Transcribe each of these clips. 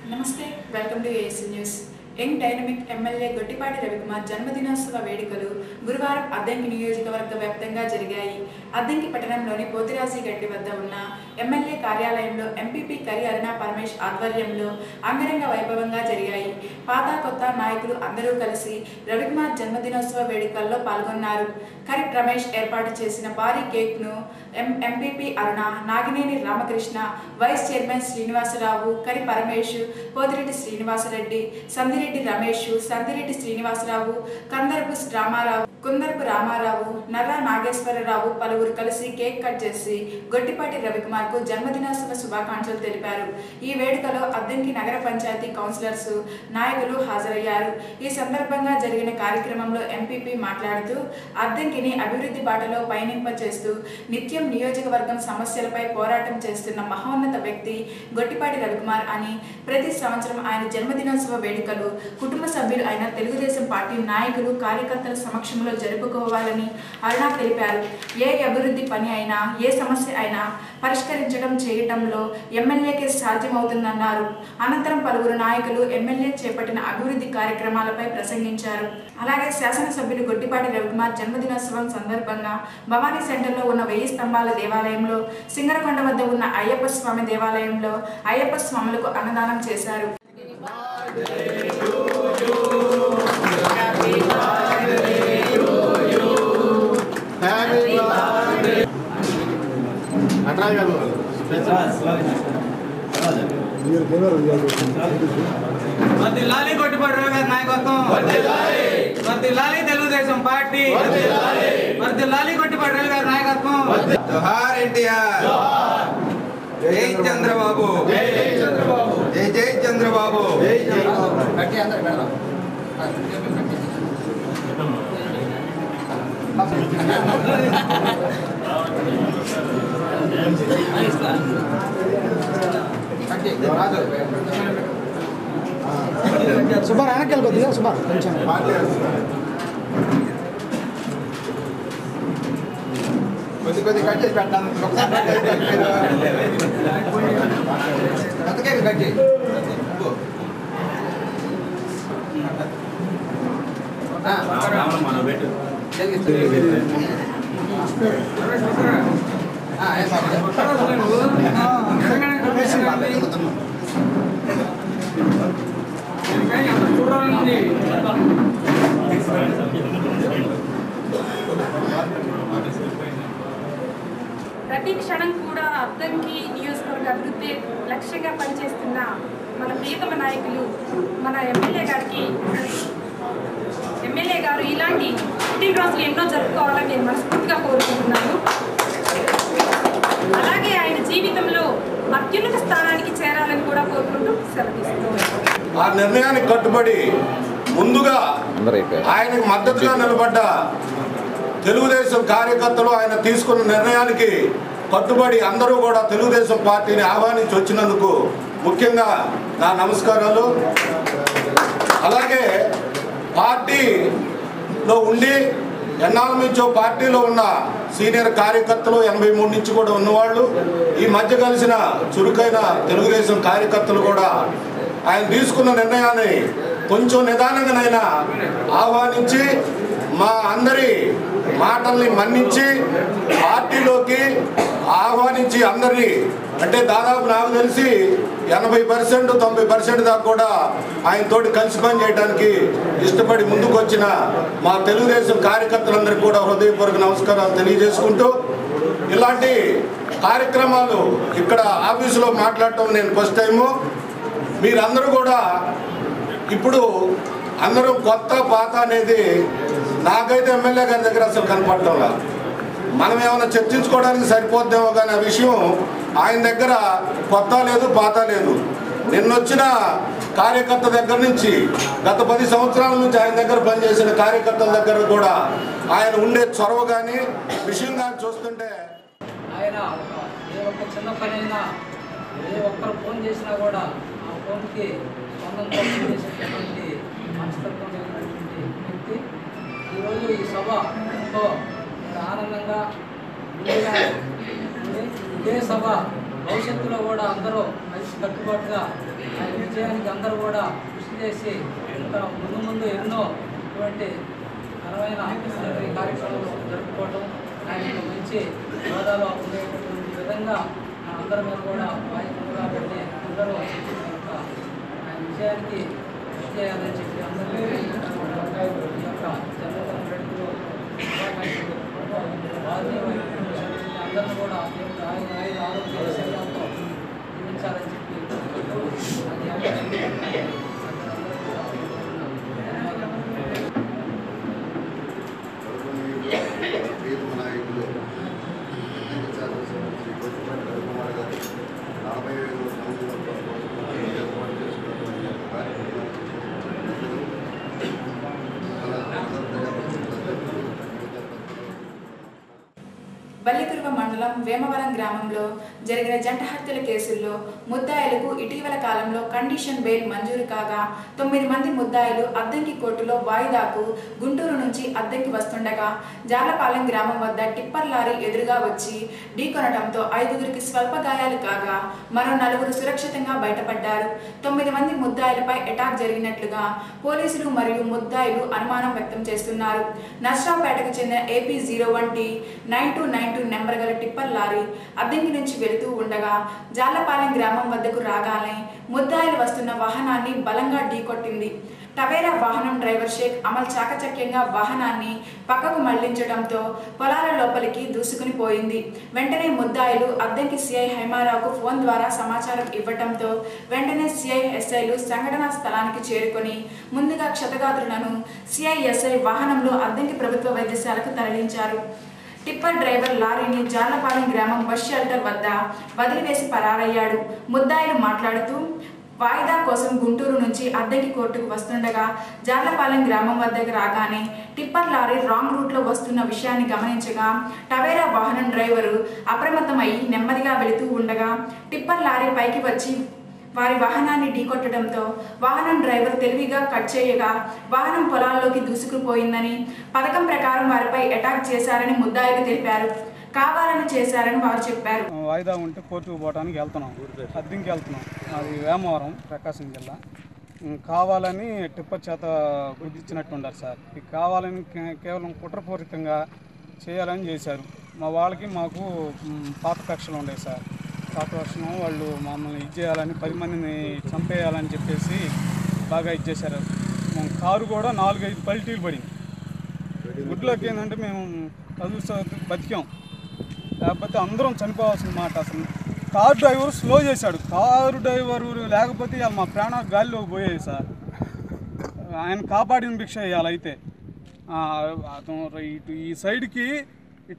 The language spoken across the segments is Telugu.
నమస్తే welcome to AC news young dynamic MLA Gottipati Ravikumar జన్మదినోత్సవ వేడుకలు గురువారం అద్దంకి నియోజకవర్గ వ్యాప్తంగా జరిగాయి అద్దంకి పట్టణంలోని పోతిరాజుగడ్డి వద్ద ఉన్న ఎమ్మెల్యే కార్యాలయంలో ఎంపీపీ కరి అరుణ పరమేష్ ఆధ్వర్యంలో అంగరంగ వైభవంగా జరిగాయి పాత కొత్త నాయకులు అందరూ కలిసి రవికుమార్ జన్మదినోత్సవ వేడుకల్లో పాల్గొన్నారు కరి రమేష్ ఏర్పాటు చేసిన భారీ కేక్ను ఎం MPP Aruna Nagineni Ramakrishna vice chairman Srinivasarao Kari Paramesh Pothireddy Srinivasa Reddy Sandireddy Ramesh Sandireddy Srinivasarao కందరపు Ramarao కుందరపు Ramarao Narra Nageswararao పలువురు కలిసి కేక్ కట్ చేసి గొట్టిపాటి రవికుమార్ కు జన్మదినోత్సవ శుభాకాంక్షలు తెలిపారు ఈ వేడుకలో అద్దంకి నగర పంచాయతీ కౌన్సిలర్స్ నాయకులు హాజరయ్యారు ఈ సందర్భంగా జరిగిన కార్యక్రమంలో ఎంపీపీ మాట్లాడుతూ అద్దంకిని అభివృద్ధి బాటలో పయనింప చేస్తూ నిత్యం నియోజకవర్గం సమస్యలపై పోరాటం చేస్తున్న మహోన్నత వ్యక్తి గొట్టిపాటి రవికుమార్ అని ప్రతి సంవత్సరం ఆయన జన్మదినోత్సవ వేడుకలు కుటుంబ సభ్యులు అయిన తెలుగుదేశం పార్టీ నాయకులు కార్యకర్తల సమక్షంలో జరుపుకోవాలని అరుణ తెలిపారు ఏ అభివృద్ధి పని అయినా ఏ సమస్య అయినా పరిష్కరించడం చేయటంలో ఎమ్మెల్యేకే సాధ్యమవుతుందన్నారు అనంతరం పలువురు నాయకులు ఎమ్మెల్యే చేపట్టిన అభివృద్ధి కార్యక్రమాలపై ప్రసంగించారు అలాగే శాసనసభ్యులు గొట్టిపాటి రవికుమార్ జన్మదినోత్సవం సందర్భంగా భవానీ సెంటర్లో ఉన్న వెయ్యి స్తంభాల దేవాలయంలో సింగరకొండ వద్ద ఉన్న అయ్యప్ప స్వామి దేవాలయంలో అయ్యప్ప స్వాములకు అన్నదానం చేశారు అట్రాయ్ గారు వర్ధిల్లాలి కొట్టుబడి రావు గారి నాయకత్వం వర్ధిల్లాలి తెలుగుదేశం పార్టీ వర్ధిల్లాలి కొట్టుబడి రావు గారి నాయకత్వం జోహార్ ఎన్టీఆర్ జై చంద్రబాబు జై జై చంద్రబాబు సుమారు వెనక్కి వెళ్ళిపోతుంది సుమారు కొంచెం కొద్ది కొద్ది కట్ చేసి పెట్టాను ఒకసారి కట్ చేసి పెట్టాను. అందుకే కట్ చేయి ఆ, ఆ, ఏం ప్రతి క్షణం కూడా అద్దంకి నియోజకవర్గ అభివృద్ధి లక్ష్యంగా పనిచేస్తున్న మన ప్రియతమ నాయకులు మన ఎమ్మెల్యే గారికి ఎమ్మెల్యే గారు ఇలాంటి పుట్టినరోజులు ఎన్నో జరుపుకోవాలని నేను మనస్ఫూర్తిగా కోరుకుంటున్నాను అలాగే ఆయన జీవితంలో అత్యున్నత స్థానానికి చేరాలని కూడా కోరుకుంటూ సెలవు ఆ నిర్ణయానికి కట్టుబడి ముందుగా ఆయనకు మద్దతుగా నిలబడ్డ తెలుగుదేశం కార్యకర్తలు ఆయన తీసుకున్న నిర్ణయానికి కట్టుబడి అందరూ కూడా తెలుగుదేశం పార్టీని ఆహ్వానించి వచ్చినందుకు ముఖ్యంగా నా నమస్కారాలు అలాగే పార్టీలో ఉండి ఎన్నాళ్ళ నుంచో పార్టీలో ఉన్న సీనియర్ కార్యకర్తలు ఎనభై మూడు నుంచి కూడా ఉన్నవాళ్ళు ఈ మధ్య కలిసిన చురుకైన తెలుగుదేశం కార్యకర్తలు కూడా ఆయన తీసుకున్న నిర్ణయాన్ని కొంచెం నిదానంగానైనా ఆహ్వానించి మా అందరి మాటల్ని మన్నించి పార్టీలోకి ఆహ్వానించి అందరినీ అంటే దాదాపు నాకు తెలిసి ఎనభై పర్సెంట్ తొంభై పర్సెంట్ దాకా కూడా ఆయనతోటి కలిసి పని చేయడానికి ఇష్టపడి ముందుకు వచ్చిన మా తెలుగుదేశం కార్యకర్తలందరికీ కూడా హృదయపూర్వక నమస్కారాలు తెలియజేసుకుంటూ ఇలాంటి కార్యక్రమాలు ఇక్కడ ఆఫీసులో మాట్లాడటం నేను ఫస్ట్ టైము మీరందరూ కూడా ఇప్పుడు అందరూ కొత్త పాత అనేది నాకైతే ఎమ్మెల్యే గారి దగ్గర అసలు కనపడటంలా మనం ఏమైనా చర్చించుకోవడానికి సరిపోద్దేమో కానీ ఆ విషయం ఆయన దగ్గర కొత్త లేదు పాత లేదు నిన్నొచ్చిన కార్యకర్త దగ్గర నుంచి గత పది సంవత్సరాల నుంచి ఆయన దగ్గర పనిచేసిన కార్యకర్తల దగ్గర కూడా ఆయన ఉండే చొరవ కానీ విషయం కానీ చూస్తుంటే ఆయన ఏ ఒక్క చిన్న పని అయినా ఏ ఒక్కరు ఫోన్ చేసినా కూడా ఆ ఫోన్కి స్పందనతో చేసేటటువంటి మనస్తత్వం కలిగినటువంటి వ్యక్తి ఈరోజు ఈ సభ ఎంతో ఆనందంగా ముందుగా ఉంది. ఇదే సభ భవిష్యత్తులో కూడా అందరూ కలిసి మనసు కట్టుబాటుగా ఆయన విజయానికి అందరూ కూడా కృషి చేసి ఇంకా ముందు ముందు ఎన్నో ఇటువంటి ఘనమైన సేవా కార్యక్రమాలు జరుపుకోవటం ఆయన మంచి హోదాలో ఉండేటటువంటి విధంగా మన అందరి మీద కూడా బాధ్యత కాబట్టి అందరూ ఈ యొక్క ఆయన విజయానికి కృషి చేయాలని చెప్పి అందరికీ ఈ యొక్క జన్మదిన వేడుకలు శుభాకాంక్షలు వారిని వారి కుటుంబ సభ్యుల్ని అందరిని కూడా దేవుడు ఆయన ఆయన ఆరోగ్య శరీరంతో జీవించాలని చెప్పి అది అవకాశం ధన్యవాదాలు ప్రియతమ నాయకులు శ్రీ కొద్దిపాటి రవికుమార్ గారు నలభై ఐదు సంవత్సరాల ఏర్పాటు చేసుకున్నటువంటి యొక్క కార్యక్రమానికి మన అందరి ప్రజాప్రతినిధులందరికీ బల్లికురువ మండలం వేమవరం గ్రామంలో జరిగిన జంట హత్యల కేసుల్లో ముద్దాయిలకు ఇటీవల కాలంలో కండిషన్ బెయిల్ మంజూరు కాగా తొమ్మిది మంది ముద్దాయిలు అద్దంకి కోర్టులో వాయిదాకు గుంటూరు నుంచి అద్దంకి వస్తుండగా జాలపాలెం గ్రామం వద్ద టిప్పర్ లారీ ఎదురుగా వచ్చి ఢీకొనడంతో ఐదుగురికి స్వల్ప గాయాలు కాగా మరో నలుగురు సురక్షితంగా బయటపడ్డారు తొమ్మిది మంది ముద్దాయిలపై అటాక్ జరిగినట్లుగా పోలీసులు మరియు ముద్దాయిలు అనుమానం వ్యక్తం చేస్తున్నారు నర్సరావుపేటకు చెందిన AP zero one T nine two nine two number గల టిప్పర్ లారీ అద్దెంకి నుంచి వెళుతూ ఉండగా జాలపాలెం గ్రామం వద్దకు రాగానే ముద్దాయిలు వస్తున్న వాహనాన్ని బలంగా ఢీకొట్టింది టవేరా వాహనం డ్రైవర్ షేక్ అమల్ చాకచక్యంగా వాహనాన్ని పక్కకు మళ్లించడంతో పొలాల లోపలికి దూసుకుని పోయింది వెంటనే ముద్దాయిలు అద్దెంకి సిఐ హైమారావుకు ఫోన్ ద్వారా సమాచారం ఇవ్వటంతో వెంటనే సిఐ ఎస్ఐలు సంఘటనా స్థలానికి చేరుకొని ముందుగా క్షతగాత్రులను సిఐ ఎస్ఐ వాహనంలో అద్దెంకి ప్రభుత్వ వైద్యశాలకు తరలించారు టిప్పర్ డ్రైవర్ లారీని జార్లపాలెం గ్రామం బస్ షెల్టర్ వద్ద వదిలివేసి పరారయ్యాడు ముద్దాయిలు మాట్లాడుతూ వాయిదా కోసం గుంటూరు నుంచి అద్దెకి కోర్టుకు వస్తుండగా జార్లపాలెం గ్రామం వద్దకు రాగానే టిప్పర్ లారీ రాంగ్ రూట్లో వస్తున్న విషయాన్ని గమనించగా టవేరా వాహనం డ్రైవరు అప్రమత్తమై నెమ్మదిగా వెళుతూ ఉండగా టిప్పర్ లారీ పైకి వచ్చి వారి వాహనాన్ని ఢీకొట్టడంతో వాహనం డ్రైవర్ తెలివిగా కట్ చేయగా వాహనం పొలాల్లోకి దూసుకుపోయిందని పథకం ప్రకారం వారిపై అటాక్ చేశారని ముద్దాయిలు తెలిపారు కావాలని చేశారని వారు చెప్పారు వాయిదా ఉంటే కోర్టుకు పోవడానికి వెళ్తున్నాం అద్దెంకి వెళ్తున్నాం అది వేమవరం ప్రకాశం జిల్లా ఉమ్, కావాలని టిప్పర్ చేత గుర్తించినట్టు ఉన్నారు సార్ ఇది కావాలని కే- కేవలం కుట్రపూరితంగా చేయాలని చేశారు మా వాళ్ళకి మాకు ఉమ్, పాత కక్షలు ఉండేవి సార్ పాత కక్షలు వాళ్ళు మమ్మల్ని ఇచ్చేయాలని పది మందిని చంపేయాలని చెప్పేసి బాగా ఇచ్చేశారు మా కారు కూడా నాలుగైదు పల్టీలు పడింది గుడ్లోకి ఏంటంటే మేము చదువు బతికాం లేకపోతే అందరం చనిపోవాల్సిన మాట అసలు కారు డ్రైవర్ స్లో చేశాడు కారు డ్రైవర్ లేకపోతే ఇవాళ మా ప్రాణాలు గాలిలో పోయాయి సార్ ఆయన కాపాడిన భిక్ష ఇవాళ అయితే ఆ, అతను ఇటు ఈ సైడ్కి ఇట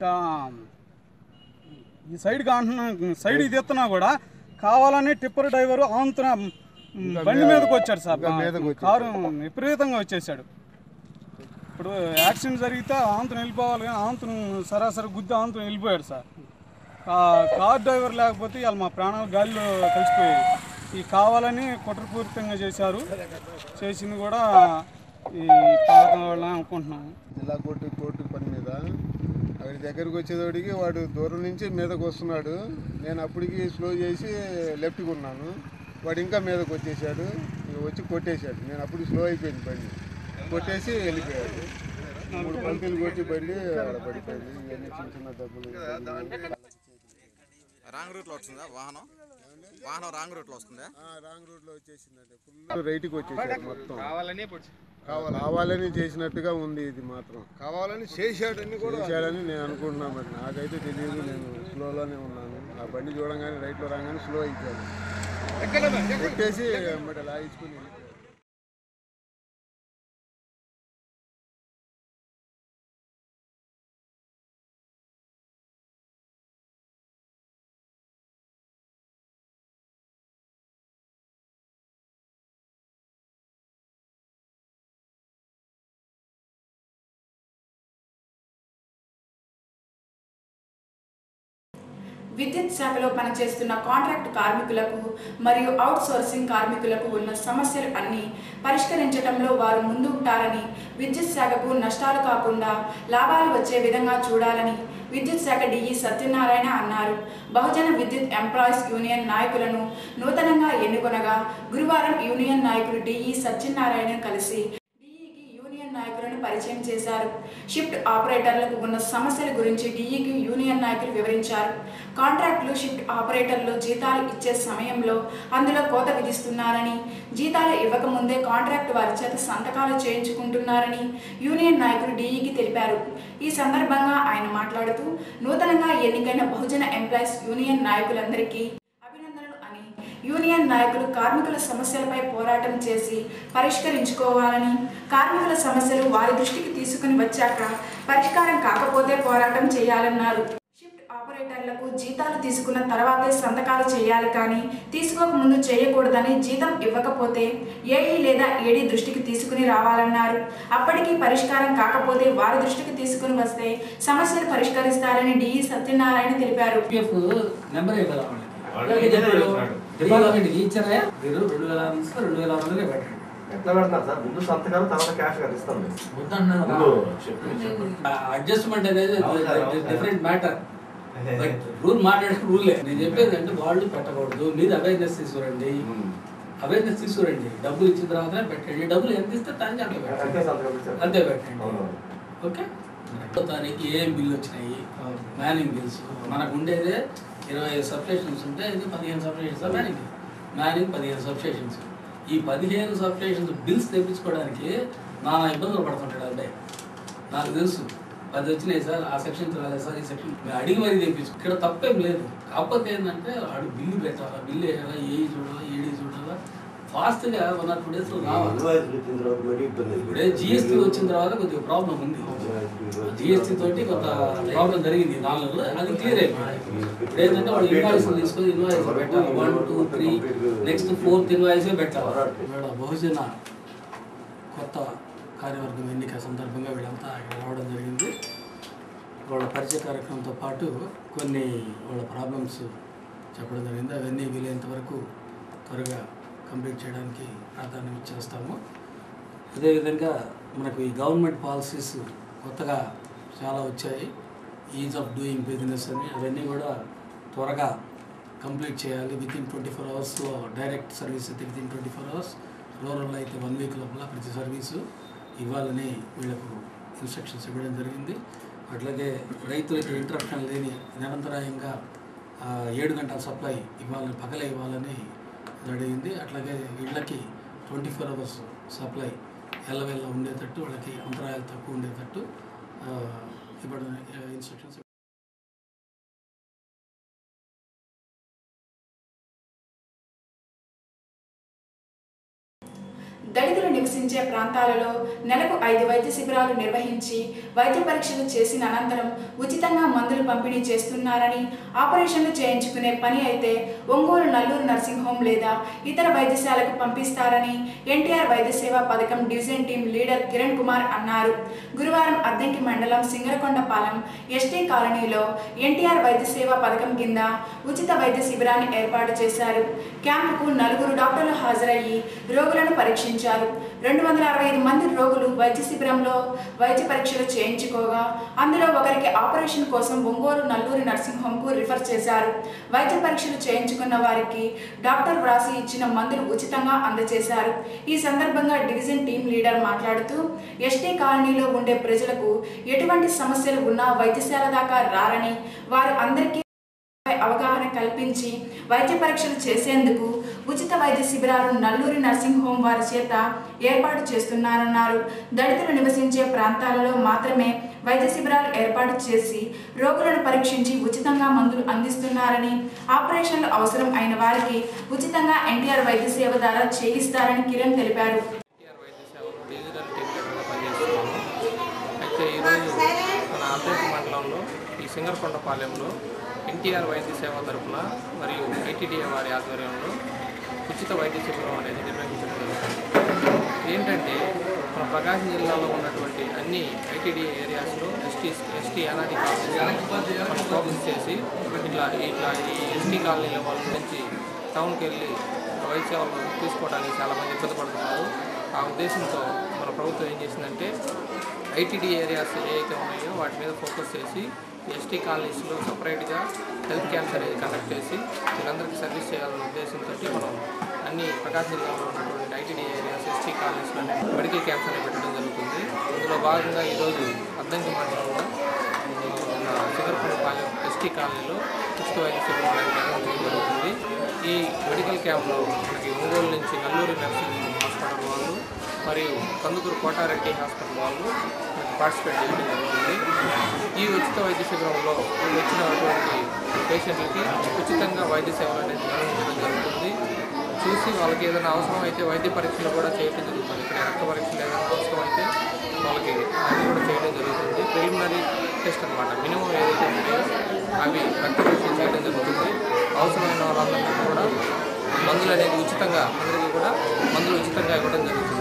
ఈ సైడ్కి అంటున్నా సైడ్ ఇది ఎత్తున్నా కూడా కావాలని టిప్పర్ డ్రైవర్ ఆంతున బండి మీదకి వచ్చాడు సార్ కారు విపరీతంగా వచ్చేసాడు ఇప్పుడు యాక్సిడెంట్ జరిగితే ఆంతను వెళ్ళిపోవాలి కానీ ఆంతను సరాసరి గుద్ది ఆంతను వెళ్ళిపోయాడు సార్ ఆ కార్ డ్రైవర్ లేకపోతే ఇవాళ మా ప్రాణాలు గాలిలో కలిసిపోయాయి ఈ కావాలని కుట్రపూరితంగా చేశారు చేసింది కూడా ఈ పాత వాళ్ళని అనుకుంటున్నాము జిల్లా కోర్టు కోర్టు పని మీద అక్కడి దగ్గరికి వచ్చేటోడికి వాడు దూరం నుంచి మీదకి వస్తున్నాడు నేను అప్పటికి స్లో చేసి లెఫ్ట్కి ఉన్నాను వాడు ఇంకా మీదకి వచ్చేసాడు ఇక వచ్చి కొట్టేశాడు నేను అప్పుడు స్లో అయిపోయింది బండి కొట్టేసి వెళ్ళిపోయాడు మూడు పంతులు కొట్టి బండి ఆడ పడిపోయింది ఇవన్నీ చిన్న చిన్న దెబ్బలు రాంగ్ రూట్లో వస్తుందా వాహనం వాహనం రాంగ్ రూట్లో వస్తుందా రాంగ్ రూట్లో వచ్చేసిందంటే ఫుల్ రైట్కి వచ్చేసాడు మొత్తం కావాలని కావాలని చేసినట్టుగా ఉంది ఇది మాత్రం కావాలని చేశాడని కూడా చేశాడని నేను అనుకుంటున్నా మరి నాకైతే తెలియదు నేను స్లోలోనే ఉన్నాను ఆ బండి చూడంగానే రైట్లో రాగానే స్లో అయిపోయాను కొట్టేసి మరి లాగించుకుని వెళ్ళిపోయాడు. విద్యుత్ శాఖలో పనిచేస్తున్న కాంట్రాక్ట్ కార్మికులకు మరియు అవుట్ సోర్సింగ్ కార్మికులకు ఉన్న సమస్యలు అన్ని పరిష్కరించడంలో వారు ముందు ఉంటారని విద్యుత్ శాఖకు నష్టాలు కాకుండా లాభాలు వచ్చే విధంగా చూడాలని విద్యుత్ శాఖ డిఈ సత్యనారాయణ అన్నారు బహుజన విద్యుత్ ఎంప్లాయీస్ యూనియన్ నాయకులను నూతనంగా ఎన్నుకొనగా గురువారం యూనియన్ నాయకులు డిఈ సత్యనారాయణ కలిసి డిఈకి యూనియన్ నాయకులను పరిచయం చేశారు షిఫ్ట్ ఆపరేటర్లకు ఉన్న సమస్యల గురించి డిఈకి యూనియన్ నాయకులు వివరించారు కాంట్రాక్టులు షిఫ్ట్ ఆపరేటర్లు జీతాలు ఇచ్చే సమయంలో అందులో కోత విధిస్తున్నారని జీతాలు ఇవ్వకముందే కాంట్రాక్ట్ వారి చేత సంతకాలు చేయించుకుంటున్నారని యూనియన్ నాయకులు డిఈకి తెలిపారు ఈ సందర్భంగా ఆయన మాట్లాడుతూ నూతనంగా ఎన్నికైన బహుజన ఎంప్లాయీస్ యూనియన్ నాయకులందరికీ అభినందనలు అని యూనియన్ నాయకులు కార్మికుల సమస్యలపై పోరాటం చేసి పరిష్కరించుకోవాలని కార్మికుల సమస్యలు వారి దృష్టికి తీసుకుని వచ్చాక పరిష్కారం కాకపోతే పోరాటం చేయాలన్నారు షిఫ్ట్ ఆపరేటర్లకు జీతాలు తీసుకున్న తర్వాతే సంతకాలు చేయాలి కానీ తీసుకోక ముందు చేయకూడదని జీతం ఇవ్వకపోతే ఏఈ లేదా ఏడీ దృష్టికి తీసుకుని రావాలన్నారు అప్పటికి పరిష్కారం కాకపోతే వారి దృష్టికి తీసుకుని వస్తే సమస్యలు పరిష్కరిస్తారని డిఈ సత్యనారాయణ తెలిపారు పిఎఫ్ నెంబర్ ఇవ్వాలి వాళ్ళకి డిపార్ట్మెంట్కి ఇచ్చారా మీరు రెండు వేల ఆరు నుంచి రెండు వేల ఆరు వందలుగా పెట్టండి ఎట్లా పెడతారు సార్ ముందు సంతకాలు తర్వాత క్యాష్ కదా ఇస్తాం మేము. వద్దన్నారు అడ్జస్ట్మెంట్ అనేది డిఫరెంట్ మ్యాటర్ బట్ రూల్ మాట్లాడే రూలే నేను చెప్పేది అంటే వాళ్ళు పెట్టకూడదు మీరు అవేర్నెస్ తీసుకురండి అవేర్నెస్ తీసుకురండి డబ్బులు ఇచ్చిన తర్వాతనే పెట్టండి డబ్బులు ఎంత ఇస్తే దానికి అంతే అంతే పెట్టండి సంతకం పెట్టారు. అంతే పెట్టండి అవును. ఓకే తారీఖు ఏం బిల్లు వచ్చినాయి మ్యానింగ్ బిల్స్ మనకు ఉండేదే ఇరవై సబ్స్టేషన్స్ ఉంటే ఇది పదిహేను సబ్స్టేషన్స్ మ్యానింగ్ మ్యానింగ్ పదిహేను సబ్స్టేషన్స్ ఈ పదిహేను సబ్స్టేషన్స్ బిల్స్ తెప్పించుకోవడానికి నానా ఇబ్బందులు పడుతుంటాడు అబ్బాయి నాకు తెలుసు పది వచ్చినాయి సార్ ఆ సెక్షన్ రాలేదు సార్ ఈ సెక్షన్ మేము అడిగి మరీ తెప్పించు ఇక్కడ తప్పేం లేదు కాకపోతే ఏంటంటే వాడు బిల్లు పెట్టాలా బిల్లు వేయాలా ఏ చూడాలా ఏడీ చూడాలా ఫాస్ట్గా వన్ ఆర్ టూ డేస్లో రావాలి ఇన్వాయిస్ వచ్చిన తర్వాత మరీ ఇబ్బంది అయింది. ఇప్పుడే జిఎస్టీ వచ్చిన తర్వాత కొద్దిగా ప్రాబ్లం ఉంది జిఎస్టీ తోటి కొంత ప్రాబ్లం జరిగింది నాలుగు అది క్లియర్ అయిపోయింది ఇప్పుడు ఏంటంటే వాళ్ళు ఇన్వాయిస్ తీసుకొని ఇన్వాయిస్ పెట్టాలి one two three next fourth invoice పెట్టాలి ఇవాళ బహుజన కొత్త కార్యవర్గం ఎన్నిక సందర్భంగా వీళ్ళంతా ఇక్కడ రావడం జరిగింది వాళ్ళ పరిచయ కార్యక్రమంతో పాటు కొన్ని వాళ్ళ ప్రాబ్లమ్స్ చెప్పడం జరిగింది అవన్నీ వీలైనంత వరకు త్వరగా కంప్లీట్ చేయడానికి ప్రాధాన్యం చేస్తాము అదేవిధంగా మనకు ఈ గవర్నమెంట్ పాలసీస్ కొత్తగా చాలా వచ్చాయి ఈజ్ ఆఫ్ డూయింగ్ బిజినెస్ అని అవన్నీ కూడా త్వరగా కంప్లీట్ చేయాలి విత్ ఇన్ ట్వంటీ ఫోర్ అవర్స్లో డైరెక్ట్ సర్వీస్ అయితే within twenty four hours రూరల్లో అయితే వన్ వీక్ లోపల ప్రతి సర్వీసు ఇవ్వాలని వీళ్ళకు ఇన్స్ట్రక్షన్స్ ఇవ్వడం జరిగింది అట్లాగే రైతులకి ఇంటరప్షన్ లేని నిరంతరాయంగా ఆ, ఏడు గంటల సప్లై ఇవ్వాలని పగలే ఇవ్వాలని జరిగింది అట్లాగే ఇళ్ళకి ట్వంటీ ఫోర్ అవర్స్ సప్లై ఎల్లవెల్ల ఉండేటట్టు వాళ్ళకి అంతరాయాలు తక్కువ ఉండేటట్టు ఆ, ఇవ్వడం ఇన్స్ట్రక్షన్స్ దళితులు నివసించే ప్రాంతాలలో నెలకు ఐదు వైద్య శిబిరాలు నిర్వహించి వైద్య పరీక్షలు చేసిన అనంతరం ఉచితంగా మందులు పంపిణీ చేస్తున్నారని ఆపరేషన్లు చేయించుకునే పని అయితే ఒంగోలు నల్లూరు నర్సింగ్ హోమ్ లేదా ఇతర వైద్యశాలకు పంపిస్తారని ఎన్టీఆర్ వైద్య సేవా పథకం division team leader Kiran Kumar అన్నారు గురువారం అద్దంకి మండలం సింగరకొండపాలెం ఎస్టీ కాలనీలో ఎన్టీఆర్ వైద్య సేవా పథకం కింద ఉచిత వైద్య శిబిరాన్ని ఏర్పాటు చేశారు క్యాంపుకు నలుగురు డాక్టర్లు హాజరయ్యి రోగులను పరీక్షించారు రెండు వందల అరవై ఐదు మంది రోగులు వైద్య శిబిరంలో వైద్య పరీక్షలు చేయించుకోగా అందులో ఒకరికి ఆపరేషన్ కోసం ఒంగోలు నల్లూరి నర్సింగ్ హోమ్కు రిఫర్ చేశారు వైద్య పరీక్షలు చేయించుకున్న వారికి డాక్టర్ వ్రాసి ఇచ్చిన మందులు ఉచితంగా అందజేశారు ఈ సందర్భంగా డివిజన్ టీం లీడర్ మాట్లాడుతూ ఎస్టీ కాలనీలో ఉండే ప్రజలకు ఎటువంటి సమస్యలు ఉన్నా వైద్యశాల దాకా రారని వారు అందరికీ పై అవగాహన కల్పించి వైద్య పరీక్షలు చేసేందుకు ఉచిత వైద్య శిబిరాలు నల్లూరి నర్సింగ్ హోం వారి చేత ఏర్పాటు చేస్తున్నారన్నారు దళితులు నివసించే ప్రాంతాలలో మాత్రమే వైద్య శిబిరాలు ఏర్పాటు చేసి రోగులను పరీక్షించి ఉచితంగా మందులు అందిస్తున్నారని ఆపరేషన్లు అవసరం అయిన వారికి ఉచితంగా ఎన్టీఆర్ వైద్య సేవ ద్వారా చేయిస్తారని కిరణ్ తెలిపారు డిజిటల్ టీమ్ లీడర్గా పనిచేస్తున్నాము అయితే ఈరోజు మన అద్దెకి మండలంలో ఈ సింగరకొండపాలెంలో ఎన్టీఆర్ వైద్య సేవ తరఫున మరియు ఐటీడీఏ వారి ఆధ్వర్యంలో ఉచిత వైద్య శిబిరం అనేది నిర్వహించడం జరుగుతుంది ఏంటంటే మన ప్రకాశం జిల్లాలో ఉన్నటువంటి అన్ని ఐటీడీఏ ఏరియాస్లో ఎస్టీ ఎస్టీ అనాది కాలనీ మనం ఫోకస్ చేసి ఇట్లా ఇట్లా ఈ ఎస్టీ కాలనీల వాళ్ళ నుంచి టౌన్కి వెళ్ళి వైద్య సేవలు తీసుకోవడానికి చాలామంది ఇబ్బంది పడుతున్నారు ఆ ఉద్దేశంతో మన ప్రభుత్వం ఏం చేసిందంటే ఐటీడీ ఏరియాస్ ఏవైతే ఉన్నాయో వాటి మీద ఫోకస్ చేసి ఎస్టీ కాలనీస్లో సపరేట్గా హెల్త్ క్యాంప్స్ అనేది కండక్ట్ చేసి వీళ్ళందరికీ సర్వీస్ చేయాలనే ఉద్దేశంతో మనం అన్ని ప్రకాశం జిల్లాలో ఉన్నటువంటి ఐటీడీ ఏరియాస్ ఎస్టీ కాలనీస్లో మెడికల్ క్యాంప్స్ అనేవి పెట్టడం జరుగుతుంది అందులో భాగంగా ఈరోజు అద్దంకి మండలంలో ఉన్న శివరపల్లిపాలెం ఎస్టీ కాలనీలో ఉచిత వైద్య శిబిరం అనేది నిర్వహించడం జరుగుతుంది ఈ మెడికల్ క్యాంప్లో మనకి ఒంగోలు నుంచి నల్లూరి నర్సింగ్ హాస్పిటల్ వాళ్ళు మరియు కందుకూరు కోటారెడ్డి హాస్పిటల్ వాళ్ళు మనకి పార్టిసిపేట్ చేయడం జరుగుతుంది ఈ ఉచిత వైద్య శిబిరంలో వచ్చినటువంటి పేషెంట్లకి ఉచితంగా వైద్య సేవలు అనేది నిర్వహించడం జరుగుతుంది చూసి వాళ్ళకి ఏదైనా అవసరం అయితే వైద్య పరీక్షలు కూడా చేయడం జరుగుతుంది ఇక్కడ రక్త పరీక్షలు ఏదైనా అవసరం అయితే వాళ్ళకి అది కూడా చేయడం జరుగుతుంది ప్రిలిమినరీ టెస్ట్ అనమాట మినిమం ఏదైతే ఉన్నాయో అవి రక్త పరీక్షలు చేయడం జరుగుతుంది అవసరమైన వాళ్ళందరికీ కూడా మందులు అనేది ఉచితంగా అందరికీ కూడా మందులు ఉచితంగా ఇవ్వడం జరుగుతుంది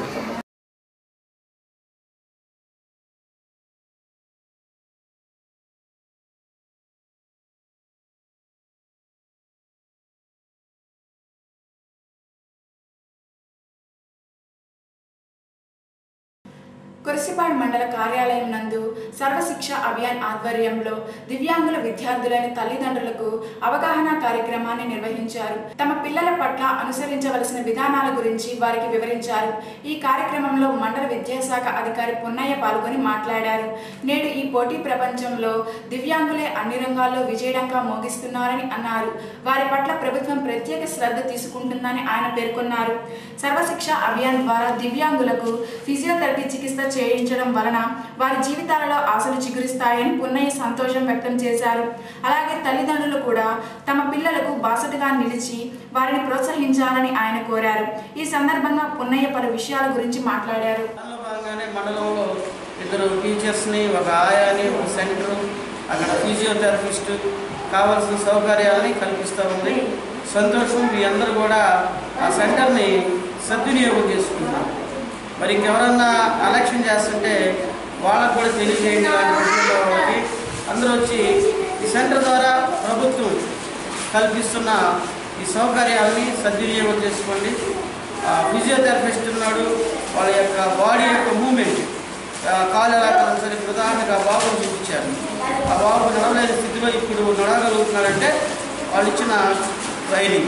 కురిసిపాడు మండల కార్యాలయం నందు సర్వశిక్ష అభియాన్ ఆధ్వర్యంలో దివ్యాంగుల విద్యార్థులైన తల్లిదండ్రులకు అవగాహన కార్యక్రమాన్ని నిర్వహించారు తమ పిల్లల పట్ల అనుసరించవలసిన విధానాల గురించి వారికి వివరించారు ఈ కార్యక్రమంలో మండల విద్యాశాఖ అధికారి పున్నయ్య పాల్గొని మాట్లాడారు నేడు ఈ పోటీ ప్రపంచంలో దివ్యాంగులే అన్ని రంగాల్లో విజయడంగా మోగిస్తున్నారని అన్నారు వారి పట్ల ప్రభుత్వం ప్రత్యేక శ్రద్ధ తీసుకుంటుందని ఆయన పేర్కొన్నారు సర్వశిక్ష అభియాన్ ద్వారా దివ్యాంగులకు ఫిజియోథెరపీ చికిత్స చేయించడం వలన వారి జీవితాలలో ఆశలు చిగురిస్తాయని పున్నయ్య సంతోషం వ్యక్తం చేశారు అలాగే తల్లిదండ్రులు కూడా తమ పిల్లలకు బాసటగా నిలిచి వారిని ప్రోత్సహించాలని ఆయన కోరారు ఈ సందర్భంగా పున్నయ్య పలు విషయాల గురించి మాట్లాడారు భాగంగానే మండలంలో ఇద్దరు టీచర్స్ని ఒక ఆయాని ఒక సెంటర్ అక్కడ ఫిజియోథెరపిస్ట్ కావాల్సిన సౌకర్యాలని కల్పిస్తూ ఉంది సంతోషం మీ అందరూ కూడా ఆ సెంటర్ని సద్వినియోగం చేసుకుంటున్నాం మరి ఇంకెవరన్నా అలక్ష్యం చేస్తుంటే వాళ్ళకు కూడా తెలియజేయండి ఇలాంటి విషయంలో వాళ్ళకి అందరూ వచ్చి ఈ సెంటర్ ద్వారా ప్రభుత్వం కల్పిస్తున్న ఈ సౌకర్యాలని సద్వినియోగం చేసుకోండి ఆ, ఫిజియోథెరపిస్ట్ ఉన్నాడు వాళ్ళ యొక్క బాడీ యొక్క మూమెంట్ కాలు ఎలా కదలం సరే ఇప్పుడు ఉదాహరణకు ఆ బాబుని చూపించారు ఆ బాబు నడవలేని స్థితిలో ఇప్పుడు నడవగలుగుతున్నాడంటే వాళ్ళు ఇచ్చిన ట్రైనింగ్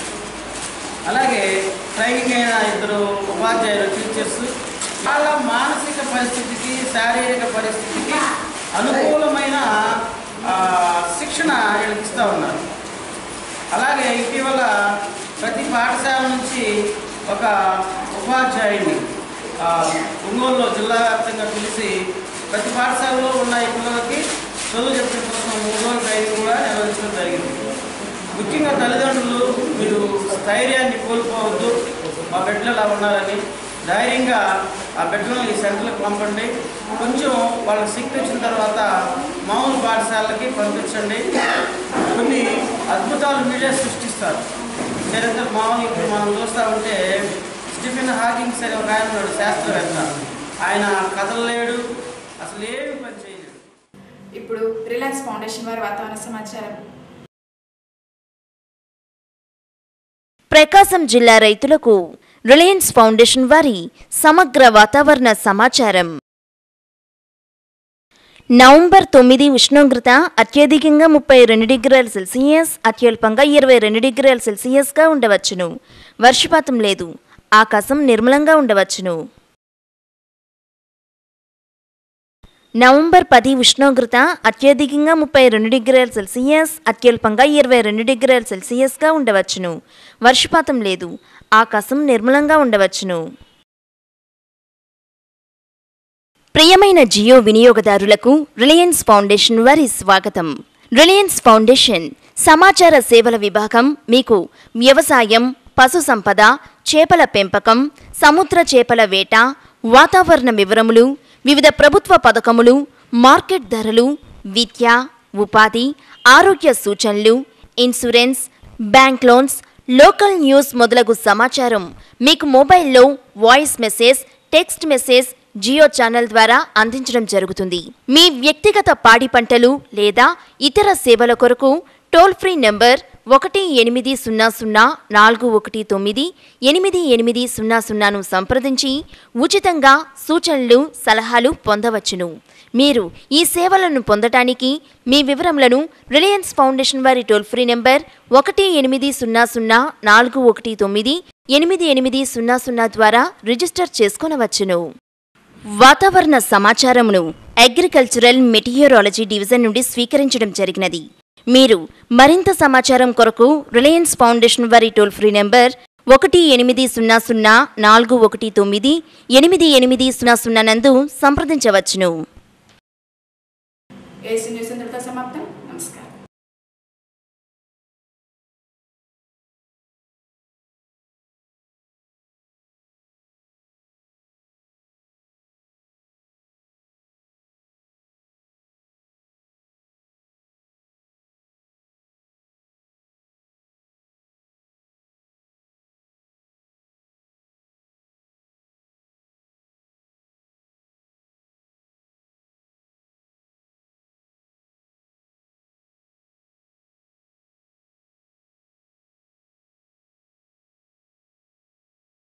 అలాగే ట్రైనింగ్ అయిన ఇద్దరు ఉపాధ్యాయులు టీచర్స్ వాళ్ళ మానసిక పరిస్థితికి శారీరక పరిస్థితికి అనుకూలమైన ఆ, శిక్షణ వీళ్ళకి ఇస్తూ ఉన్నారు అలాగే ఇటీవల ప్రతి పాఠశాల నుంచి ఒక ఉపాధ్యాయుడిని ఆ, ఒంగోలులో జిల్లా వ్యాప్తంగా పిలిచి ప్రతి పాఠశాలలో ఉన్న ఈ పిల్లలకి చదువు చెప్పడం కోసం మూడు రోజుల ట్రైనింగ్ కూడా నిర్వహించడం జరిగింది ముఖ్యంగా తల్లిదండ్రులు మీరు స్థైర్యాన్ని కోల్పోవద్దు మా బిడ్డలు అలా ఉండాలని ధైర్యంగా ఆ బిడ్డలను ఈ సెంటర్లకు పంపండి కొంచెం వాళ్ళకి శక్తి వచ్చిన తర్వాత మామూలు పాఠశాలకి పంపించండి కొన్ని అద్భుతాలు మీరే సృష్టిస్తారు చరిత్ర మామూలు ఇప్పుడు మనం చూస్తూ ఉంటే స్టీఫెన్ హాకింగ్స్ అనే ఒక ఆయన ఉన్నాడు శాస్త్రవేత్త ఆయన కథలేడు అసలు ఏమి పని చేయలేడు ఇప్పుడు రిలయన్స్ ఫౌండేషన్ వారి వాతావరణ సమాచారం ప్రకాశం జిల్లా రైతులకు రిలయన్స్ ఫౌండేషన్ వారి సమగ్ర వాతావరణ సమాచారం నవంబర్ తొమ్మిది ఉష్ణోగ్రత అత్యధికంగా ముప్పై రెండు డిగ్రీల సెల్సియస్ అత్యల్పంగా ఇరవై రెండు డిగ్రీల సెల్సియస్గా ఉండవచ్చును వర్షపాతం లేదు ఆకాశం నిర్మలంగా ఉండవచ్చును నవంబర్ పది ఉష్ణోగ్రత అత్యధికంగా ముప్పై రెండు డిగ్రీల సెల్సియస్ అత్యల్పంగా ఇరవై రెండు డిగ్రీల సెల్సియస్గా ఉండవచ్చును వర్షపాతం లేదు ఆకాశం నిర్మలంగా ఉండవచ్చును ప్రియమైన జియో వినియోగదారులకు రిలయన్స్ ఫౌండేషన్ వారి స్వాగతం రిలయన్స్ ఫౌండేషన్ సమాచార సేవల విభాగం మీకు వ్యవసాయం పశు సంపద చేపల పెంపకం సముద్ర చేపల వేట వాతావరణ వివరములు వివిధ ప్రభుత్వ పథకములు మార్కెట్ ధరలు విద్య ఉపాధి ఆరోగ్య సూచనలు insurance bank loans local news మొదలగు సమాచారం మీకు మొబైల్లో voice message text message Jio channel ద్వారా అందించడం జరుగుతుంది మీ వ్యక్తిగత పాడి పంటలు లేదా ఇతర సేవల కొరకు టోల్ ఫ్రీ నెంబర్ ఒకటి ఎనిమిది సున్నా సున్నా నాలుగు ఒకటి తొమ్మిది ఎనిమిది ఎనిమిది సున్నా సున్నాను సంప్రదించి ఉచితంగా సూచనలు సలహాలు పొందవచ్చును మీరు ఈ సేవలను పొందటానికి మీ వివరములను రిలయన్స్ ఫౌండేషన్ వారి టోల్ ఫ్రీ నెంబర్ ఒకటి ఎనిమిది సున్నా సున్నా నాలుగు ఒకటి తొమ్మిది ఎనిమిది ఎనిమిది సున్నా సున్నా ద్వారా రిజిస్టర్ చేసుకొనవచ్చును వాతావరణ సమాచారమును అగ్రికల్చరల్ మెటీరియాలజీ డివిజన్ నుండి స్వీకరించడం జరిగినది మీరు మరింత సమాచారం కొరకు రిలయన్స్ ఫౌండేషన్ వారి టోల్ ఫ్రీ నెంబర్ ఒకటి ఎనిమిది సున్నా సున్నా నాలుగు ఒకటి తొమ్మిది ఎనిమిది ఎనిమిది సున్నా సున్నా నందు సంప్రదించవచ్చును ఏసీ న్యూస్